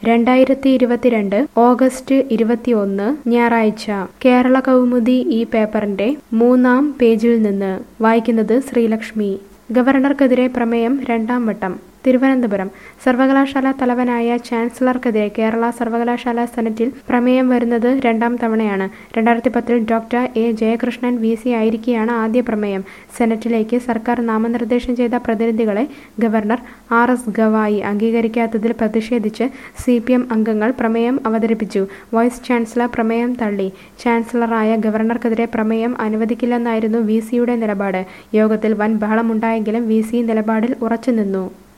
രണ്ടായിരത്തി ഇരുപത്തിരണ്ട് ഓഗസ്റ്റ് ഇരുപത്തിയൊന്ന് ഞായറാഴ്ച കേരള കൗമുദി ഈ പേപ്പറിന്റെ മൂന്നാം പേജിൽ നിന്ന് വായിക്കുന്നത് ശ്രീലക്ഷ്മി ഗവർണർക്കെതിരെ പ്രമേയം രണ്ടാം വട്ടം തിരുവനന്തപുരം സർവകലാശാല തലവനായ ചാൻസലർക്കെതിരെ കേരള സർവകലാശാല സെനറ്റിൽ പ്രമേയം വരുന്നത് രണ്ടാം തവണയാണ് രണ്ടായിരത്തി പത്തിൽ doctor A Jayakrishnan V C ആയിരിക്കെയാണ് ആദ്യ പ്രമേയം സെനറ്റിലേക്ക് സർക്കാർ നാമനിർദ്ദേശം ചെയ്ത പ്രതിനിധികളെ ഗവർണർ ആർ എസ് ഗവായി അംഗീകരിക്കാത്തതിൽ പ്രതിഷേധിച്ച് സി പി എം അംഗങ്ങൾ പ്രമേയം അവതരിപ്പിച്ചു വൈസ് ചാൻസലർ പ്രമേയം തള്ളി ചാൻസലറായ ഗവർണർക്കെതിരെ പ്രമേയം അനുവദിക്കില്ലെന്നായിരുന്നു വി സിയുടെ നിലപാട് യോഗത്തിൽ വൻ ബഹളമുണ്ടായെങ്കിലും വി സി നിലപാടിൽ ഉറച്ചുനിന്നു